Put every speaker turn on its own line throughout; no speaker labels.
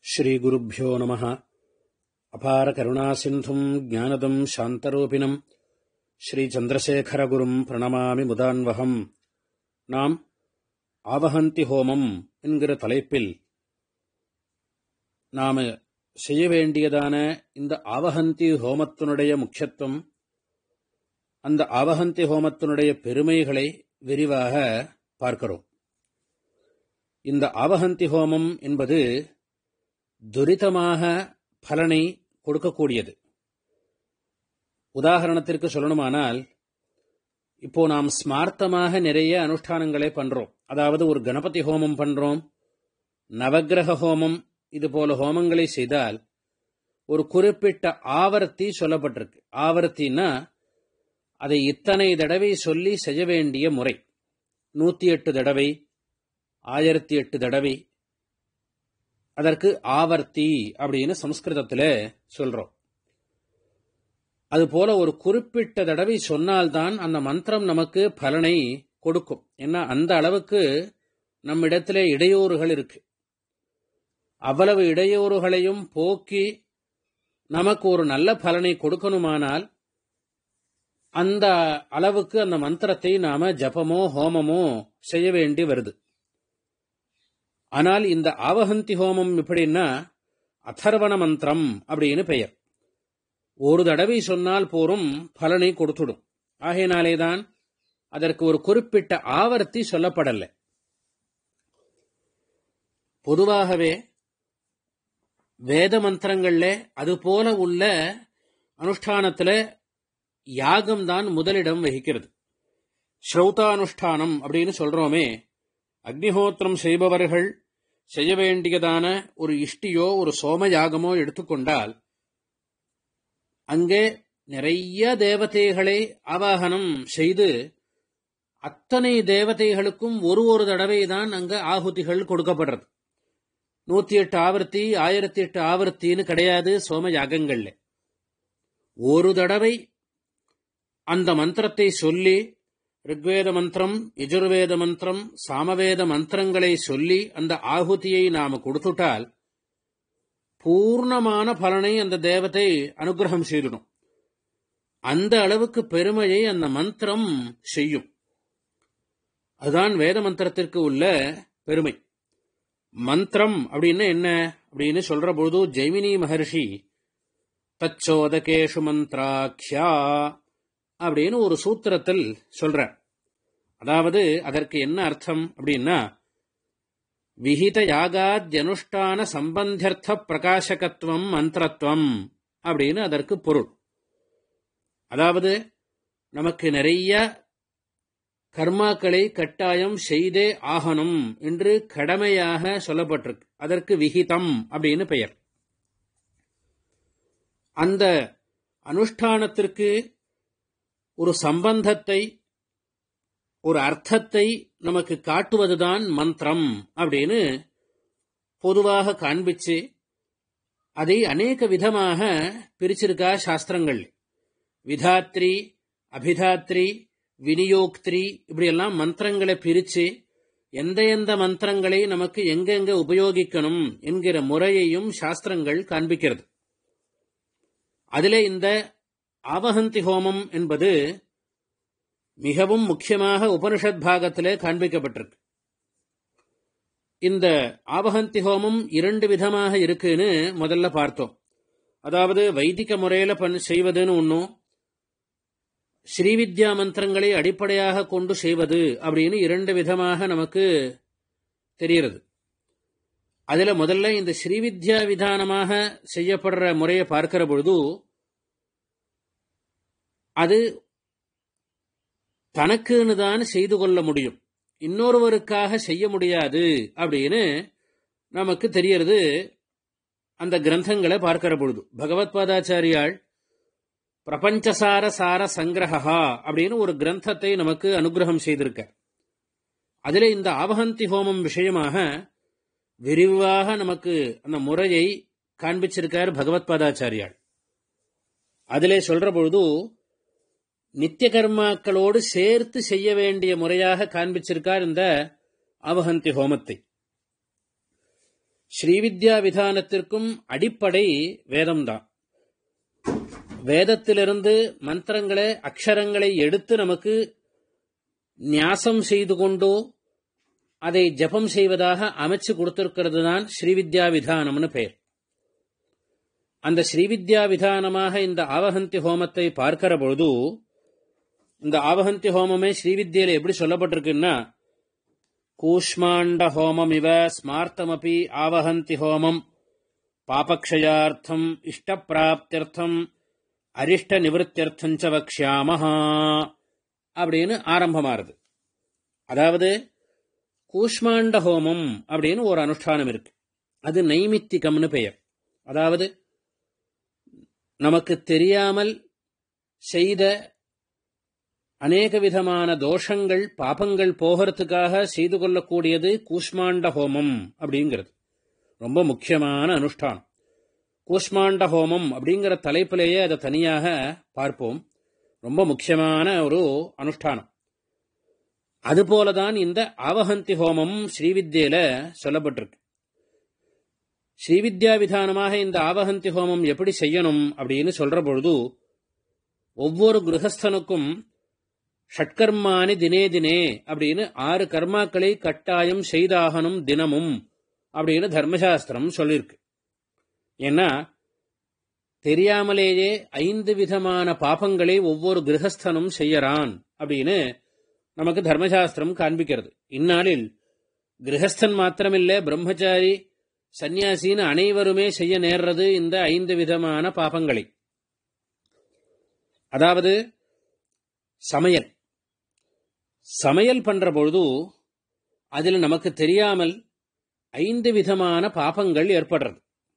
ஸ்ரீகுருப்போ நம அபார கருணாசிந்தும் ஜானதம் சாந்தரூபிணம் ஸ்ரீச்சந்திரசேகரகுரும் பிரணமாமி முதான்வகம் நாம் ஆவஹந்தி ஹோமம் என்கிற தலைப்பில் நாம செய்ய வேண்டியதான இந்த ஆவஹந்தி ஹோமத்தினுடைய முக்கியத்துவம் அந்த ஆவஹந்தி ஹோமத்தினுடைய பெருமைகளை விரிவாக பார்க்கிறோம் இந்த ஆவஹந்தி ஹோமம் என்பது துரிதமாக பலனை கொடுக்கக்கூடியது உதாரணத்திற்கு சொல்லணுமானால் இப்போ நாம் ஸ்மார்த்தமாக நிறைய அனுஷ்டானங்களை பண்றோம் அதாவது ஒரு கணபதி ஹோமம் பண்றோம் நவக்கிரக ஹோமம் இது போல ஹோமங்களை செய்தால் ஒரு குறிப்பிட்ட ஆவர்த்தி சொல்லப்பட்டிருக்கு ஆவர்த்தின்னா அதை இத்தனை தடவை சொல்லி செய்ய வேண்டிய முறை நூத்தி எட்டு தடவை ஆயிரத்தி எட்டு தடவை அதற்கு ஆவர்த்தி அப்படின்னு சம்ஸ்கிருதத்தில் சொல்றோம் அதுபோல ஒரு குறிப்பிட்ட தடவை சொன்னால்தான் அந்த மந்திரம் நமக்கு பலனை கொடுக்கும் ஏன்னா அந்த அளவுக்கு நம்மிடத்திலே இடையூறுகள் இருக்கு அவ்வளவு இடையூறுகளையும் போக்கி நமக்கு ஒரு நல்ல பலனை கொடுக்கணுமானால் அந்த அளவுக்கு அந்த மந்திரத்தை நாம ஜபமோ ஹோமமோ செய்ய வேண்டி வருது ஆனால் இந்த ஆவஹந்தி ஹோமம் எப்படின்னா அதர்வண மந்திரம் அப்படின்னு பெயர் ஒரு தடவை சொன்னால் போரும் பலனை கொடுத்துடும் ஆகையினாலேதான் அதற்கு ஒரு குறிப்பிட்ட ஆவர்த்தி சொல்லப்படலை பொதுவாகவே வேத மந்திரங்கள்ல அது போல உள்ள அனுஷ்டானத்துல யாகம் தான் முதலிடம் வகிக்கிறது ஸ்ரௌதானுஷ்டானம் அப்படின்னு சொல்றோமே அக்னிஹோத்திரம் செய்பவர்கள் செய்ய வேண்டியதான ஒரு இஷ்டியோ ஒரு சோம யாகமோ எடுத்துக்கொண்டால் அங்கே நிறைய தேவதைகளை ஆவாகனம் செய்து அத்தனை தேவதைகளுக்கும் ஒரு ஒரு தடவை தான் அங்க ஆகுதிகள் கொடுக்கப்படுறது நூத்தி எட்டு ஆவர்த்தி ஆயிரத்தி எட்டு ஆவர்த்தின்னு கிடையாது சோம யாகங்கள்ல ஒரு தடவை அந்த மந்திரத்தை சொல்லி ரிக்வேத மந்திரம் யஜுர்வேத மந்திரம் சாமவேத மந்திரங்களை சொல்லி அந்த ஆகுதியை நாம கொடுத்துட்டால் பூர்ணமான பலனை அந்த தேவதை அனுகிரகம் செய்திடும் அந்த அளவுக்கு பெருமையை அந்த மந்திரம் செய்யும் அதுதான் வேத மந்திரத்திற்கு உள்ள பெருமை மந்திரம் அப்படின்னு என்ன அப்படின்னு சொல்ற பொழுது ஜெய்மினி மகர்ஷி தச்சோதகேஷு மந்த்ராக்ஷா அப்படின்னு ஒரு சூத்திரத்தில் சொல்ற அதாவது அதற்கு என்ன அர்த்தம் அப்படின்னா விஹித யாகாத்யனுஷ்டான சம்பந்தியர்த்த பிரகாசகத்துவம் மந்திரத்துவம் அப்படின்னு அதற்கு பொருள் அதாவது நமக்கு நிறைய கர்மாக்களை கட்டாயம் செய்தே ஆகணும் என்று கடமையாக சொல்லப்பட்டிருக்கு அதற்கு விகிதம் அப்படின்னு பெயர் அந்த அனுஷ்டானத்திற்கு ஒரு சம்பந்தத்தை ஒரு அர்த்தத்தை நமக்கு காட்டுவதுதான் மந்திரம் அப்படின்னு பொதுவாக காண்பிச்சு அதை அநேக விதமாக பிரிச்சிருக்கா சாஸ்திரங்கள் விதாத்ரி அபிதாத்ரி விநியோக்திரி இப்படியெல்லாம் மந்திரங்களை பிரிச்சு எந்த எந்த மந்திரங்களை நமக்கு எங்கெங்க உபயோகிக்கணும் என்கிற முறையையும் சாஸ்திரங்கள் காண்பிக்கிறது அதிலே இந்த ஆவஹந்தி ஹோமம் என்பது மிகவும் முக்கியமாக உபனிஷத் பாகத்திலே காண்பிக்கப்பட்டிருக்கு இந்த ஆவஹந்தி ஹோமம் இரண்டு விதமாக இருக்குன்னு முதல்ல பார்த்தோம் அதாவது வைதிக முறையில பண் செய்வதுன்னு ஒன்றும் ஸ்ரீவித்யா மந்திரங்களை அடிப்படையாக கொண்டு செய்வது அப்படின்னு இரண்டு விதமாக நமக்கு தெரிகிறது அதுல முதல்ல இந்த ஸ்ரீவித்யா விதானமாக செய்யப்படுற முறையை பார்க்கிற பொழுது அது தனக்குன்னு தான் செய்து கொள்ள முடியும் இன்னொருவருக்காக செய்ய முடியாது அப்படின்னு நமக்கு தெரியறது அந்த கிரந்தங்களை பார்க்கிற பொழுது பகவத் பாதாச்சாரியால் பிரபஞ்சசார சார சங்கிரகா அப்படின்னு ஒரு கிரந்தத்தை நமக்கு அனுகிரகம் செய்திருக்க அதில் இந்த ஆவஹந்தி ஹோமம் விஷயமாக விரிவாக நமக்கு அந்த முறையை காண்பிச்சிருக்கார் பகவத் பாதாச்சாரியால் அதிலே சொல்ற பொழுது நித்திய கர்மாக்களோடு சேர்த்து செய்ய வேண்டிய முறையாக காண்பிச்சிருக்கார் இந்த ஆவஹந்தி ஹோமத்தை ஸ்ரீவித்யா விதானத்திற்கும் அடிப்படை வேதம்தான் வேதத்திலிருந்து மந்திரங்களை அக்ஷரங்களை எடுத்து நமக்கு நியாசம் செய்து கொண்டோ அதை ஜபம் செய்வதாக அமைச்சு கொடுத்திருக்கிறது தான் ஸ்ரீவித்யா விதானம்னு பெயர் அந்த ஸ்ரீவித்யா விதானமாக இந்த ஆவகந்தி ஹோமத்தை பார்க்கிற பொழுது இந்த ஆவகந்தி ஹோமமே ஸ்ரீவித்யில எப்படி சொல்லப்பட்டிருக்குன்னா கூஷ்மாண்ட ஹோமம் இவ ஸ்மார்த்தமபி ஆவகந்தி ஹோமம் பாபக்ஷயார்த்தம் இஷ்டப்பிராப்தியர்த்தம் அரிஷ்ட நிவத்தியர்த்தஞ்ச வக்ஷாமஹா அப்படின்னு ஆரம்பமாறுது அதாவது கூஷ்மாண்ட ஹோமம் அப்படின்னு ஒரு அனுஷ்டானம் இருக்கு அது நைமித்திகம்னு பெயர் அதாவது நமக்கு தெரியாமல் செய்த அநேக விதமான தோஷங்கள் பாபங்கள் போகிறதுக்காக செய்து கொள்ளக்கூடியது கூஷ்மாண்ட ஹோமம் அப்படிங்கிறது ரொம்ப முக்கியமான அனுஷ்டானம் கூஷ்மாண்ட ஹோமம் அப்படிங்கிற தலைப்பிலேயே அதை தனியாக பார்ப்போம் ரொம்ப முக்கியமான ஒரு அனுஷ்டானம் அதுபோலதான் இந்த ஆவகந்தி ஹோமம் ஸ்ரீவித்யில சொல்லப்பட்டிருக்கு ஸ்ரீவித்யா விதானமாக இந்த ஆவகந்தி ஹோமம் எப்படி செய்யணும் அப்படின்னு சொல்ற பொழுது ஒவ்வொரு கிரகஸ்தனுக்கும் ஷட்கர்மானி தினே தினே அப்படின்னு ஆறு கர்மாக்களை கட்டாயம் செய்தாகணும் தினமும் அப்படின்னு தர்மசாஸ்திரம் சொல்லியிருக்கு ஏன்னா தெரியாமலேயே ஐந்து விதமான பாபங்களை ஒவ்வொரு கிரகஸ்தனும் செய்யறான் அப்படின்னு நமக்கு தர்மசாஸ்திரம் காண்பிக்கிறது இந்நாளில் கிரகஸ்தன் மாத்திரமில்லை பிரம்மச்சாரி சந்நியாசின்னு அனைவருமே செய்ய நேர்றது இந்த ஐந்து விதமான பாபங்களை அதாவது சமையல் சமையல் பண்ற பொழுது அதில் நமக்கு தெரியாமல் ஐந்து விதமான பாபங்கள் ஏற்படுறது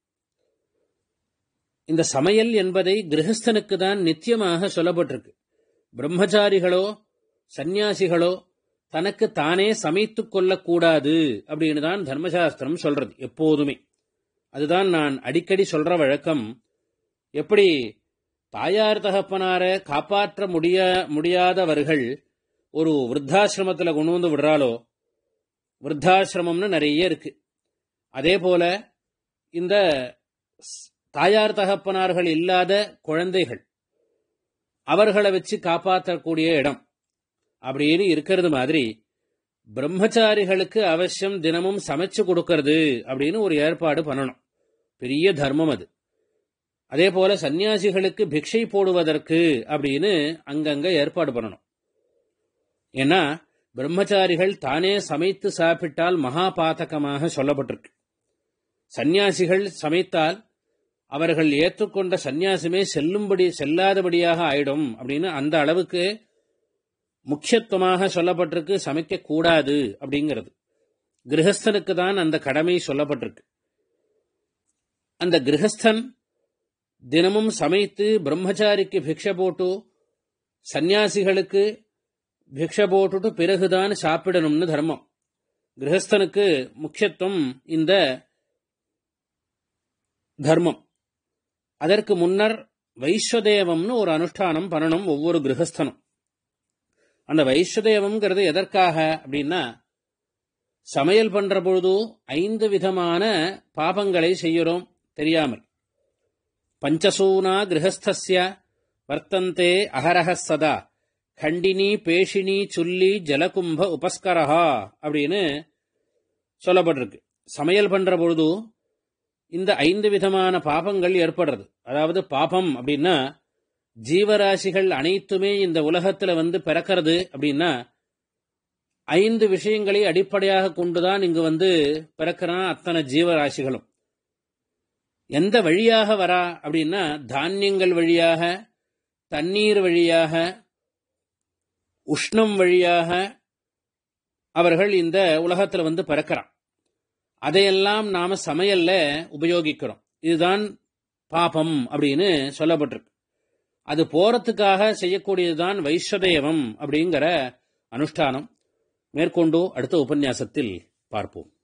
இந்த சமையல் என்பதை கிரகஸ்தனுக்கு தான் நித்தியமாக சொல்லப்பட்டிருக்கு பிரம்மச்சாரிகளோ சந்நியாசிகளோ தனக்கு தானே சமைத்து கொள்ளக்கூடாது அப்படின்னு தான் தர்மசாஸ்திரம் சொல்றது எப்போதுமே அதுதான் நான் அடிக்கடி சொல்ற வழக்கம் எப்படி தாயார் தகப்பனார காப்பாற்ற முடிய முடியாதவர்கள் ஒரு விருத்தாசிரமத்தில் கொண்டு வந்து விடுறாலோ விருத்தாசிரமம்னு நிறைய இருக்கு அதே போல இந்த தாயார் தகப்பனார்கள் இல்லாத குழந்தைகள் அவர்களை வச்சு காப்பாற்றக்கூடிய இடம் அப்படின்னு இருக்கிறது மாதிரி பிரம்மச்சாரிகளுக்கு அவசியம் தினமும் சமைச்சு கொடுக்கறது அப்படின்னு ஒரு ஏற்பாடு பண்ணணும் பெரிய தர்மம் அது அதே போல சன்னியாசிகளுக்கு பிக்ஷை போடுவதற்கு அப்படின்னு அங்கங்க ஏற்பாடு பண்ணணும் ஏன்னா பிரம்மச்சாரிகள் தானே சமைத்து சாப்பிட்டால் மகா பாதகமாக சொல்லப்பட்டிருக்கு சந்நியாசிகள் சமைத்தால் அவர்கள் ஏற்றுக்கொண்ட சந்நியாசமே செல்லும்படி செல்லாதபடியாக ஆயிடும் அப்படின்னு அந்த அளவுக்கு முக்கியத்துவமாக சொல்லப்பட்டிருக்கு சமைக்க கூடாது அப்படிங்கிறது கிரகஸ்தனுக்கு தான் அந்த கடமை சொல்லப்பட்டிருக்கு அந்த கிரகஸ்தன் தினமும் சமைத்து பிரம்மச்சாரிக்கு பிக்ஷ போட்டு சந்நியாசிகளுக்கு பிக்ஷ போட்டுட்டு பிறகுதான் சாப்பிடணும்னு தர்மம் கிரகஸ்தனுக்கு முக்கியத்துவம் இந்த தர்மம் அதற்கு முன்னர் வைஸ்வதேவம்னு ஒரு அனுஷ்டானம் பண்ணணும் ஒவ்வொரு கிரகஸ்தனும் அந்த வைஸ்வதேவம்ங்கிறது எதற்காக அப்படின்னா சமையல் பண்ற பொழுது ஐந்து விதமான பாபங்களை செய்கிறோம் தெரியாமல் பஞ்சசூனா கிரகஸ்திய வர்த்தந்தே அகரஹ சதா கண்டினி பேஷினி சுல்லி ஜலகும்ப உபஸ்கரஹா அப்படின்னு சொல்லப்பட்டிருக்கு சமையல் பண்ற பொழுது இந்த ஐந்து விதமான பாபங்கள் ஏற்படுறது அதாவது பாபம் அப்படின்னா ஜீவராசிகள் அனைத்துமே இந்த உலகத்துல வந்து பிறக்கிறது அப்படின்னா ஐந்து விஷயங்களை அடிப்படையாக கொண்டுதான் இங்கு வந்து பிறக்கிறான் அத்தனை ஜீவராசிகளும் எந்த வழியாக வரா அப்படின்னா தானியங்கள் வழியாக தண்ணீர் வழியாக உஷ்ணம் வழியாக அவர்கள் இந்த உலகத்தில் வந்து பிறக்கிறான் அதையெல்லாம் நாம சமையல்ல உபயோகிக்கிறோம் இதுதான் பாபம் அப்படின்னு சொல்லப்பட்டிருக்கு அது போறதுக்காக செய்யக்கூடியதுதான் வைஸ்வதேவம் அப்படிங்கிற அனுஷ்டானம் மேற்கொண்டு அடுத்த உபன்யாசத்தில் பார்ப்போம்